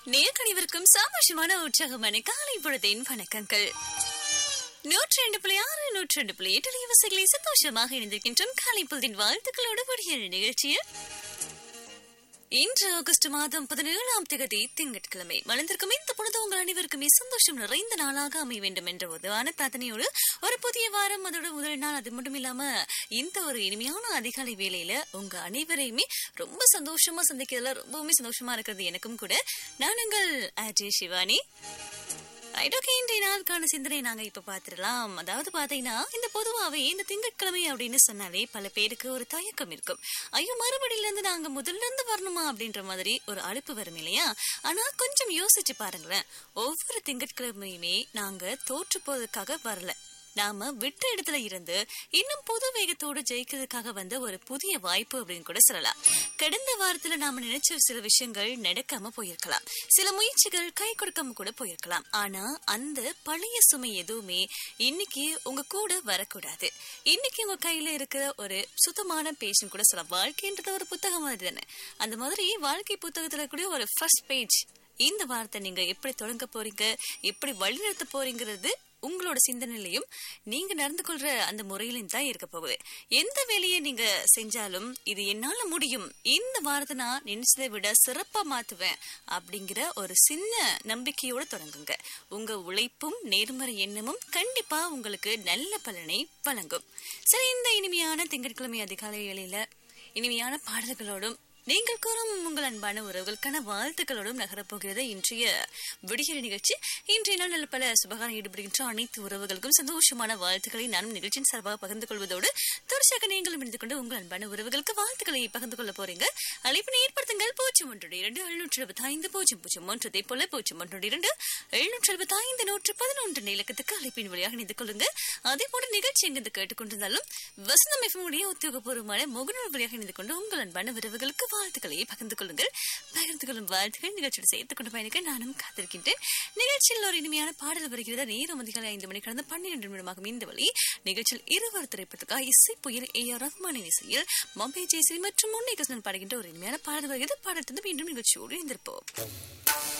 நேர்கணிவிற்கும் சந்தோஷமான உற்சாகமான காலை பொழுதின் வணக்கங்கள் நூற்றி ரெண்டு புள்ளி ஆறு நூற்றி ரெண்டு புள்ளி எட்டு இலவசங்களை சந்தோஷமாக இணைந்திருக்கின்றோம் காலை பொழுதின் வாழ்த்துக்களோடு கூடிய நிகழ்ச்சியில் இன்று ஆகஸ்ட் மாதம் பதினேழாம் தேதி திங்கட்கிழமை மலர்ந்திருக்கும் இந்த பொழுது உங்கள் அனைவருக்குமே சந்தோஷம் நிறைந்த நாளாக அமைய வேண்டும் என்ற உதவான பிரார்த்தனையோடு ஒரு புதிய வாரம் அதோட முதல் நாள் அது மட்டும் இல்லாம இந்த ஒரு இனிமையான அதிகாலை வேலையில உங்க அனைவரையுமே ரொம்ப சந்தோஷமா சந்திக்கிறதுல ரொம்பவுமே சந்தோஷமா இருக்கிறது எனக்கும் கூட நான் உங்கள் அஜய் சிவானி ஐடோகே இன்றைய நாளுக்கான சிந்தனை நாங்க இப்ப பாத்துடலாம் அதாவது பாத்தீங்கன்னா இந்த பொதுவாவே இந்த திங்கட்கிழமை அப்படின்னு சொன்னாலே பல பேருக்கு ஒரு தயக்கம் இருக்கும் ஐயோ மறுபடியில இருந்து நாங்க முதல்ல இருந்து வரணுமா அப்படின்ற மாதிரி ஒரு அழுப்பு வரும் இல்லையா ஆனா கொஞ்சம் யோசிச்சு பாருங்களேன் ஒவ்வொரு திங்கட்கிழமையுமே நாங்க தோற்று போவதற்காக வரல நாம விட்ட இடத்துல இருந்து இன்னும் புது வேகத்தோடு ஜெயிக்கிறதுக்காக வந்த ஒரு புதிய வாய்ப்பு அப்படின்னு கூட சொல்லலாம் கடந்த வாரத்துல நாம நினைச்ச சில விஷயங்கள் நடக்காம போயிருக்கலாம் சில முயற்சிகள் கை கொடுக்காம கூட போயிருக்கலாம் ஆனா அந்த பழைய சுமை எதுவுமே இன்னைக்கு உங்க கூட வரக்கூடாது இன்னைக்கு உங்க கையில இருக்கிற ஒரு சுத்தமான பேஜ் கூட சொல்லலாம் வாழ்க்கைன்றது ஒரு புத்தகம் மாதிரி தானே அந்த மாதிரி வாழ்க்கை புத்தகத்துல கூட ஒரு ஃபர்ஸ்ட் பேஜ் இந்த வாரத்தை நீங்க எப்படி தொடங்க போறீங்க எப்படி வழிநடத்த போறீங்கிறது உங்களோட சிந்தனையிலையும் நீங்க நடந்து கொள்ற அந்த முறையிலும் தான் இருக்க போகுது எந்த வேலையை நீங்க செஞ்சாலும் இது என்னால முடியும் இந்த வாரத்தை நான் நினைச்சதை விட சிறப்பா மாத்துவேன் அப்படிங்கிற ஒரு சின்ன நம்பிக்கையோட தொடங்குங்க உங்க உழைப்பும் நேர்மறை எண்ணமும் கண்டிப்பா உங்களுக்கு நல்ல பலனை வழங்கும் சரி இந்த இனிமையான திங்கட்கிழமை அதிகாலை வேளையில இனிமையான பாடல்களோடும் நீங்கள் கூறும் உங்கள் அன்பான உறவுகளுக்கான வாழ்த்துக்களோடும் நகரப்போகிறது இன்றைய விடியல் நிகழ்ச்சி இன்றைய நாள் நல்ல பல சுபகாரம் ஈடுபடுகின்ற அனைத்து உறவுகளுக்கும் சந்தோஷமான வாழ்த்துக்களை நானும் நிகழ்ச்சியின் சார்பாக பகிர்ந்து கொள்வதோடு தொடர்ச்சியாக நீங்களும் இணைந்து கொண்டு உங்கள் அன்பான உறவுகளுக்கு வாழ்த்துக்களை பகிர்ந்து கொள்ள போறீங்க அழைப்பினை ஏற்படுத்துங்கள் பூஜ்ஜியம் ஒன்று இரண்டு எழுநூற்றி எழுபத்தி ஐந்து பூஜ்ஜியம் பூஜ்ஜியம் ஒன்று அதே போல பூஜ்ஜியம் ஒன்று இரண்டு எழுநூற்றி எழுபத்தி ஐந்து நூற்று பதினொன்று இலக்கத்துக்கு அழைப்பின் வழியாக இணைந்து கொள்ளுங்க அதே போல நிகழ்ச்சி எங்கிருந்து கேட்டுக்கொண்டிருந்தாலும் வசந்தம் எஃப்எம்முடைய உத்தியோகபூர்வமான முகநூல் வழியாக இணைந்து கொண்டு உங்கள் அன்பான உறவுகளுக்கு வாழ்த்துக்களை பகிர்ந்து கொள்ளுங்கள் பகிர்ந்து கொள்ளும் வாழ்த்துக்கள் நிகழ்ச்சியோடு சேர்த்துக் கொண்டு பயணிக்க நானும் காத்திருக்கின்றேன் நிகழ்ச்சியில் ஒரு இனிமையான பாடல் வருகிறது நேரம் அதிகாலை ஐந்து மணி கடந்த பன்னிரண்டு நிமிடமாகும் இந்த வழி நிகழ்ச்சியில் இருவர் திரைப்படத்துக்காக இசை புயல் ஏ ஆர் ரஹ்மானின் இசையில் பாம்பே ஜெயஸ்ரீ மற்றும் முன்னை கிருஷ்ணன் பாடுகின்ற ஒரு இனிமையான பாடல் வருகிறது பாடத்திலிருந்து மீண்டும் நிகழ்ச்சியோடு இருந்திருப்போம்